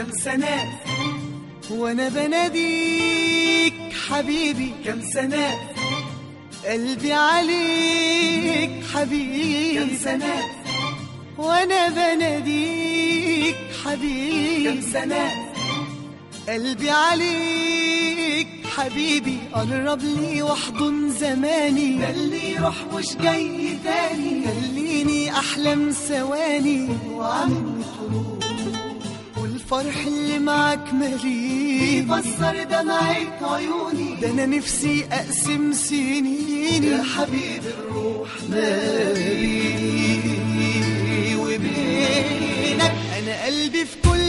كم سنة وانا بناديك حبيبي كم سنة قلبي عليك حبيبي كم سنة وانا بناديك حبيبي كم سنة قلبي عليك حبيبي قرب لي واحضن زماني ده اللي يروح مش جاي تاني خليني احلم ثواني وعمل طلوع والفرح اللي معاك مليني يفسر دمعة عيوني ده انا نفسي اقسم سنيني يا حبيب الروح ما بيني وبينك انا قلبي في كل